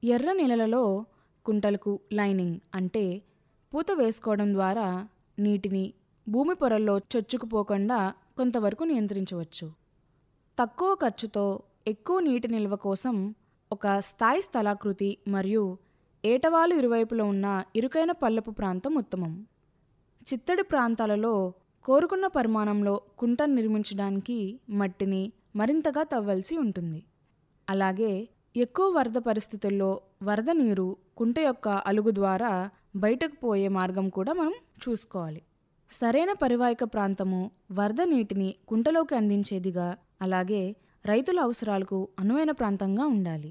ఎర్ర నేలలలో కుంటలకు లైనింగ్ అంటే పూత వేసుకోవడం ద్వారా నీటిని భూమి పొరల్లో చొచ్చుకుపోకుండా కొంతవరకు నియంత్రించవచ్చు తక్కువ ఖర్చుతో ఎక్కువ నీటి నిల్వ కోసం ఒక స్థాయి స్థలాకృతి మరియు ఏటవాలు ఇరువైపులా ఉన్న ఇరుకైన పల్లపు ప్రాంతం ఉత్తమం చిత్తడి ప్రాంతాలలో కోరుకున్న పరిమాణంలో కుంటను నిర్మించడానికి మట్టిని మరింతగా తవ్వాల్సి ఉంటుంది అలాగే ఎక్కువ వరద పరిస్థితుల్లో వరద నీరు కుంట యొక్క అలుగు ద్వారా బయటకు పోయే మార్గం కూడా మనం చూసుకోవాలి సరైన పరివాహిక ప్రాంతము వరద నీటిని కుంటలోకి అందించేదిగా అలాగే రైతుల అవసరాలకు అనువైన ప్రాంతంగా ఉండాలి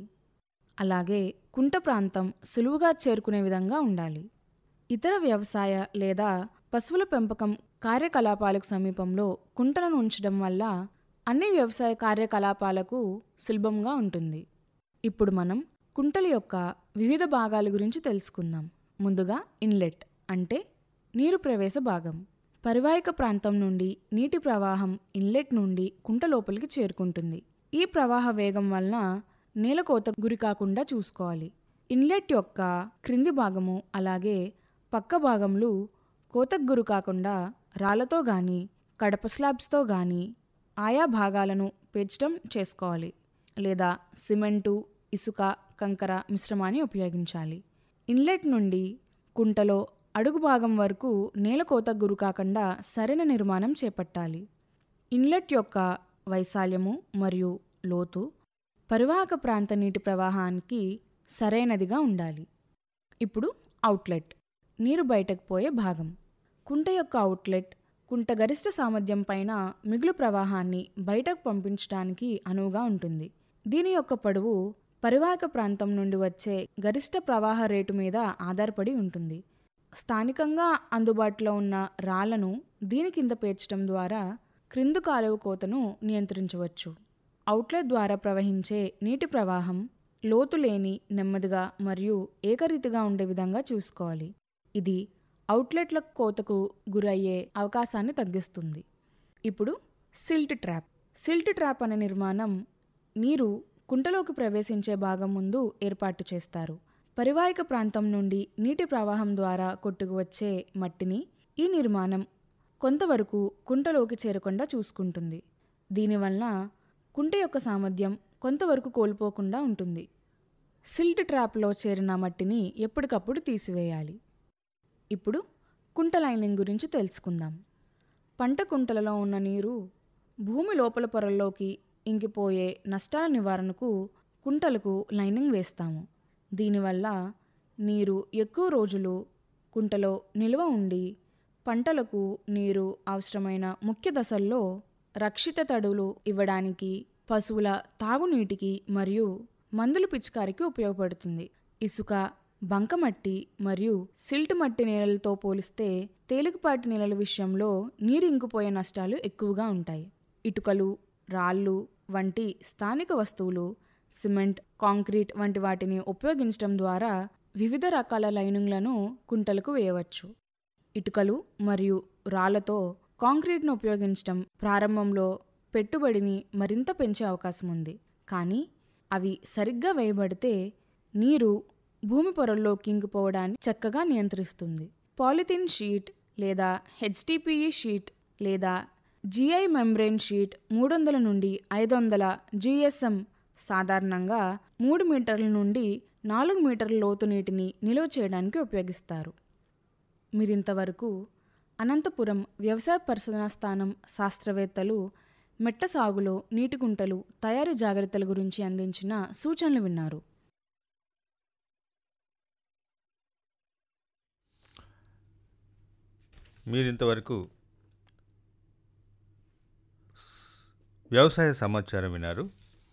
అలాగే కుంట ప్రాంతం సులువుగా చేరుకునే విధంగా ఉండాలి ఇతర వ్యవసాయ లేదా పశువుల పెంపకం కార్యకలాపాలకు సమీపంలో కుంటలను ఉంచడం వల్ల అన్ని వ్యవసాయ కార్యకలాపాలకు సులభంగా ఉంటుంది ఇప్పుడు మనం కుంటల యొక్క వివిధ భాగాల గురించి తెలుసుకుందాం ముందుగా ఇన్లెట్ అంటే నీరు ప్రవేశ భాగం పరివాహిక ప్రాంతం నుండి నీటి ప్రవాహం ఇన్లెట్ నుండి కుంట లోపలికి చేరుకుంటుంది ఈ ప్రవాహ వేగం వలన నేల కోత గురి కాకుండా చూసుకోవాలి ఇన్లెట్ యొక్క క్రింది భాగము అలాగే పక్క భాగంలో కోతకు గురి కాకుండా రాళ్లతో గాని కడప స్లాబ్స్తో గాని ఆయా భాగాలను పేర్చడం చేసుకోవాలి లేదా సిమెంటు ఇసుక కంకర మిశ్రమాన్ని ఉపయోగించాలి ఇన్లెట్ నుండి కుంటలో అడుగు భాగం వరకు నేల కోతకు గురి కాకుండా సరైన నిర్మాణం చేపట్టాలి ఇన్లెట్ యొక్క వైశాల్యము మరియు లోతు పరివాహక ప్రాంత నీటి ప్రవాహానికి సరైనదిగా ఉండాలి ఇప్పుడు అవుట్లెట్ నీరు బయటకు పోయే భాగం కుంట యొక్క అవుట్లెట్ కుంట గరిష్ట సామర్థ్యం పైన మిగులు ప్రవాహాన్ని బయటకు పంపించడానికి అనువుగా ఉంటుంది దీని యొక్క పొడవు పరివాహక ప్రాంతం నుండి వచ్చే గరిష్ట ప్రవాహ రేటు మీద ఆధారపడి ఉంటుంది స్థానికంగా అందుబాటులో ఉన్న రాళ్లను దీని కింద పేర్చడం ద్వారా క్రిందు కాలువ కోతను నియంత్రించవచ్చు అవుట్లెట్ ద్వారా ప్రవహించే నీటి ప్రవాహం లోతు లేని నెమ్మదిగా మరియు ఏకరీతిగా ఉండే విధంగా చూసుకోవాలి ఇది అవుట్లెట్ల కోతకు గురయ్యే అవకాశాన్ని తగ్గిస్తుంది ఇప్పుడు సిల్ట్ ట్రాప్ సిల్ట్ ట్రాప్ అనే నిర్మాణం నీరు కుంటలోకి ప్రవేశించే భాగం ముందు ఏర్పాటు చేస్తారు పరివాహిక ప్రాంతం నుండి నీటి ప్రవాహం ద్వారా కొట్టుకు వచ్చే మట్టిని ఈ నిర్మాణం కొంతవరకు కుంటలోకి చేరకుండా చూసుకుంటుంది దీనివల్ల కుంట యొక్క సామర్థ్యం కొంతవరకు కోల్పోకుండా ఉంటుంది సిల్ట్ ట్రాప్లో చేరిన మట్టిని ఎప్పటికప్పుడు తీసివేయాలి ఇప్పుడు కుంట లైనింగ్ గురించి తెలుసుకుందాం పంట కుంటలలో ఉన్న నీరు భూమి లోపల పొరల్లోకి ఇంకిపోయే నష్టాల నివారణకు కుంటలకు లైనింగ్ వేస్తాము దీనివల్ల నీరు ఎక్కువ రోజులు కుంటలో నిల్వ ఉండి పంటలకు నీరు అవసరమైన ముఖ్య దశల్లో రక్షిత తడులు ఇవ్వడానికి పశువుల తాగునీటికి మరియు మందులు పిచికారికి ఉపయోగపడుతుంది ఇసుక బంకమట్టి మరియు సిల్ట్ మట్టి నేలలతో పోలిస్తే తేలికపాటి నేలల విషయంలో నీరు ఇంకిపోయే నష్టాలు ఎక్కువగా ఉంటాయి ఇటుకలు రాళ్ళు వంటి స్థానిక వస్తువులు సిమెంట్ కాంక్రీట్ వంటి వాటిని ఉపయోగించడం ద్వారా వివిధ రకాల లైనింగ్లను కుంటలకు వేయవచ్చు ఇటుకలు మరియు రాళ్లతో కాంక్రీట్ను ఉపయోగించడం ప్రారంభంలో పెట్టుబడిని మరింత పెంచే అవకాశం ఉంది కానీ అవి సరిగ్గా వేయబడితే నీరు భూమి పొరల్లోకి ఇంకిపోవడాన్ని చక్కగా నియంత్రిస్తుంది పాలిథిన్ షీట్ లేదా హెచ్డిపిఈ షీట్ లేదా జిఐ మెంబ్రెయిన్ షీట్ మూడు వందల నుండి ఐదు వందల జిఎస్ఎం సాధారణంగా మూడు మీటర్ల నుండి నాలుగు మీటర్ల లోతు నీటిని నిల్వ చేయడానికి ఉపయోగిస్తారు మీరింతవరకు అనంతపురం వ్యవసాయ పరిశోధనా స్థానం శాస్త్రవేత్తలు మెట్ట సాగులో నీటి గుంటలు తయారీ జాగ్రత్తల గురించి అందించిన సూచనలు విన్నారు మీరింతవరకు వ్యవసాయ సమాచారం విన్నారు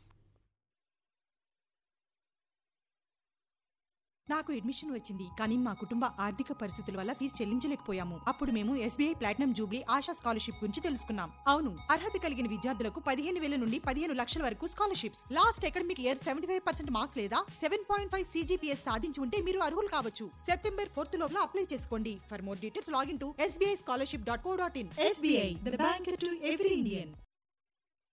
నాకు అడ్మిషన్ వచ్చింది కానీ మా కుటుంబ ఆర్థిక పరిస్థితుల వల్ల ఫీజు చెల్లించలేకపోయాము అప్పుడు మేము SBI platinum jubilee Asha scholarship గురించి తెలుసుకున్నాం అవును అర్హత కలిగిన విద్యార్థులకు పదిహేను వేల నుండి పదిహేను లక్షల వరకు scholarships last academic year seventy five percent marks లేదా సెవెన్ పాయింట్ ఫైవ్ సీజీపీఎస్ సాధించి ఉంటే మీరు అర్హులు కావచ్చు సెప్టెంబర్ ఫోర్త్ లోపల అప్లై చేసుకోండి for more details login to SBI scholarship dot co dot in SBI the bank to every Indian